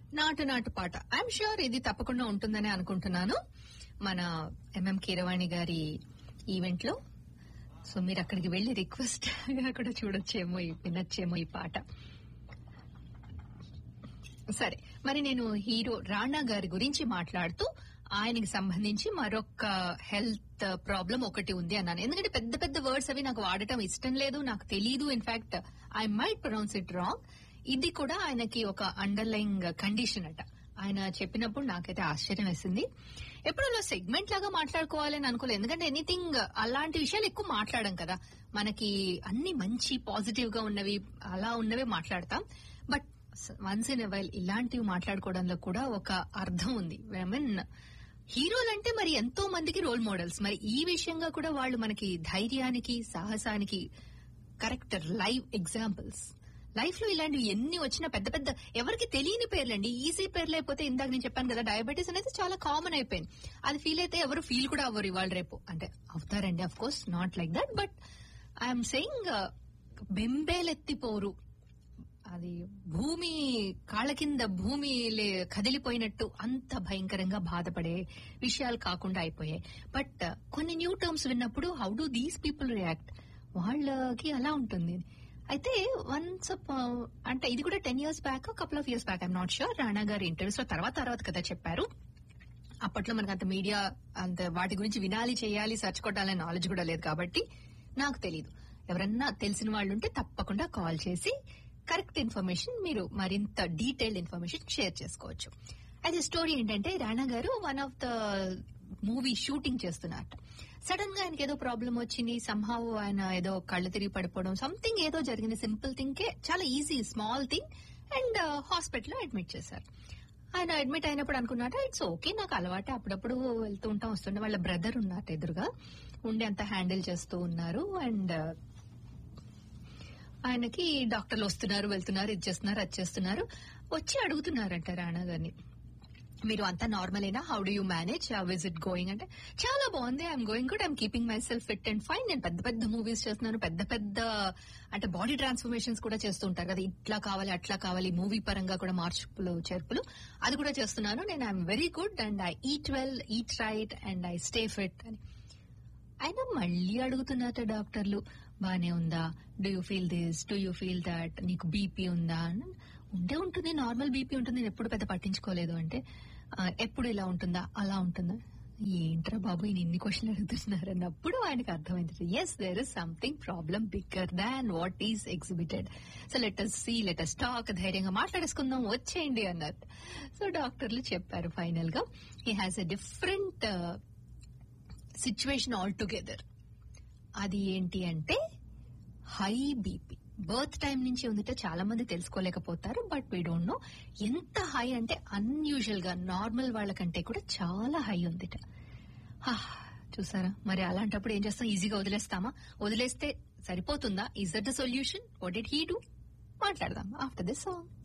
నాటు నాటు పాట ఐఎమ్ షూర్ ఇది తప్పకుండా ఉంటుందని అనుకుంటున్నాను మన ఎంఎం కీరవాణి గారి ఈవెంట్ లో సో మీరు అక్కడికి వెళ్లి రిక్వెస్ట్ గా కూడా చూడొచ్చేమో ఈ- వినొచ్చేమో ఈ పాట సరే మరి నేను హీరో రాణా గారి గురించి మాట్లాడుతూ ఆయనకి సంబంధించి మరొక హెల్త్ ప్రాబ్లం ఒకటి ఉంది అన్నాను ఎందుకంటే పెద్ద పెద్ద వర్డ్స్ అవి నాకు వాడటం ఇష్టం లేదు నాకు తెలీదు in fact I might pronounce it wrong ఇది కూడా ఆయనకి ఒక అండర్లైంగ్ కండిషన్ అట ఆయన చెప్పినప్పుడు నాకైతే ఆశ్చర్యం వేసింది ఎప్పుడు అలా సెగ్మెంట్ లాగా మాట్లాడుకోవాలని అనుకోలేదు ఎందుకంటే ఎనీథింగ్ అలాంటి విషయాలు ఎక్కువ మాట్లాడడం కదా మనకి అన్ని మంచి పాజిటివ్ గా ఉన్నవి అలా ఉన్నవే మాట్లాడతాం బట్ వన్స్ ఇన్ వైల్ ఇలాంటివి మాట్లాడుకోవడంలో కూడా ఒక అర్థం ఉంది ఐ మీన్ హీరోలు అంటే మరి ఎంతో మందికి రోల్ మోడల్స్ మరి ఈ విషయంగా కూడా వాళ్ళు మనకి ధైర్యానికి సాహసానికి కరెక్ట్ లైవ్ ఎగ్జాంపుల్స్ లైఫ్ లో ఇలాంటివి ఎన్ని వచ్చినా పెద్ద పెద్ద ఎవరికి తెలియని పేర్లండి ఈజీ పేర్లు అయిపోతే ఇందాక నేను చెప్పాను కదా డయాబెటీస్ అనేది చాలా కామన్ అయిపోయింది అది ఫీల్ అయితే ఎవరు ఫీల్ కూడా అవ్వరు ఇవాళ రేపు అంటే అవుతారండి of course not like that but I'm saying బెంబేలెత్తిపోరు అది భూమి కాళ్ళ కింద భూమి లే- కదిలిపోయినట్టు అంత భయంకరంగా బాధపడే విషయాలు కాకుండా అయిపోయాయి బట్ కొన్ని న్యూ టర్మ్స్ విన్నప్పుడు how do these people react వాళ్ళకి అలా ఉంటుంది అయితే వన్స్ అంటే ఇది కూడా ten years back couple of years back I'm not sure Rana గారి ఇంటర్వ్యూస్ లో తర్వాత తర్వాత కదా చెప్పారు అప్పట్లో మనకు అంత మీడియా అంత వాటి గురించి వినాలి చేయాలి సర్చ్ కొట్టాలనే నాలెడ్జ్ కూడా లేదు కాబట్టి నాకు తెలీదు ఎవరన్నా తెలిసిన వాళ్ళు ఉంటే తప్పకుండా కాల్ చేసి కరెక్ట్ ఇన్ఫర్మేషన్ మీరు మరింత డీటెయిల్డ్ ఇన్ఫర్మేషన్ షేర్ చేసుకోవచ్చు అయితే స్టోరీ ఏంటంటే రాణా గారు one of the movie shooting చేస్తున్నట్టు సడన్ గా ఆయనకి ఏదో ప్రాబ్లం వచ్చింది సంహావ్ ఆయన ఏదో కళ్ళు తిరిగి పడిపోవడం సంథింగ్ ఏదో జరిగింది సింపుల్ థింగ్ కే చాలా easy small thing and hospital లో అడ్మిట్ చేశారు ఆయన అడ్మిట్ అయినప్పుడు అనుకున్నాట ఇట్స్ ఓకే నాకు అలవాటే అప్పుడప్పుడు వెళ్తూ ఉంటాం వస్తుండే వాళ్ళ బ్రదర్ ఉన్నట్ట ఎదురుగా ఉండి అంత హ్యాండిల్ చేస్తూ ఉన్నారు అండ్ ఆయనకి డాక్టర్లు వస్తున్నారు వెళ్తున్నారు ఇది చేస్తున్నారు అది చేస్తున్నారు వచ్చి అడుగుతున్నారంట రాణా గారిని మీరు అంతా నార్మలేనా how do you manage with it going అంటే చాలా బాగుంది I'm going good I'm keeping myself fit and fine నేను పెద్ద పెద్ద మూవీస్ చేస్తున్నాను పెద్ద పెద్ద అంటే బాడీ ట్రాన్స్ఫర్మేషన్స్ కూడా చేస్తూ ఉంటారు కదా ఇట్లా కావాలి అట్లా కావాలి మూవీ పరంగా కూడా మార్పులు చేర్పులు అది కూడా చేస్తున్నాను నేను I'm very good and I eat well eat right and I stay fit అని ఆయన మళ్ళీ అడుగుతున్నట్టు డాక్టర్లు బానే ఉందా do you feel this do you feel that నీకు బీపీ ఉందా అని ఉండే ఉంటుంది నార్మల్ బీపీ ఉంటుంది నేను ఎప్పుడు పెద్ద పట్టించుకోలేదు అంటే "ఆ, ఎప్పుడు ఇలా ఉంటుందా అలా ఉంటుందా ఏంట్రా బాబు ఈయన ఇన్ని క్వశ్చన్లు అడుగుతున్నారు అన్నప్పుడు ఆయనకు అర్థమైంది yes there is something problem bigger than what is exhibited so let us see let us talk ధైర్యంగా మాట్లాడేసుకుందాం వచ్చేయండి అన్నారు సో డాక్టర్లు చెప్పారు ఫైనల్ గా he has a different situation altogether అది ఏంటి అంటే హై బీపీ బర్త్ టైం నుంచి ఉందిట చాలా మంది తెలుసుకోలేకపోతారు బట్ వీ డోంట్ నో ఎంత హై అంటే అన్యూజువల్ గా నార్మల్ వాళ్ళకంటే కూడా చాలా హై ఉందిట హా, చూసారా మరి అలాంటప్పుడు ఏం చేస్తాం ఈజీగా వదిలేస్తామా వదిలేస్తే సరిపోతుందా is that the solution what did he do మాట్లాడదాం ఆఫ్టర్ దిస్ సాంగ్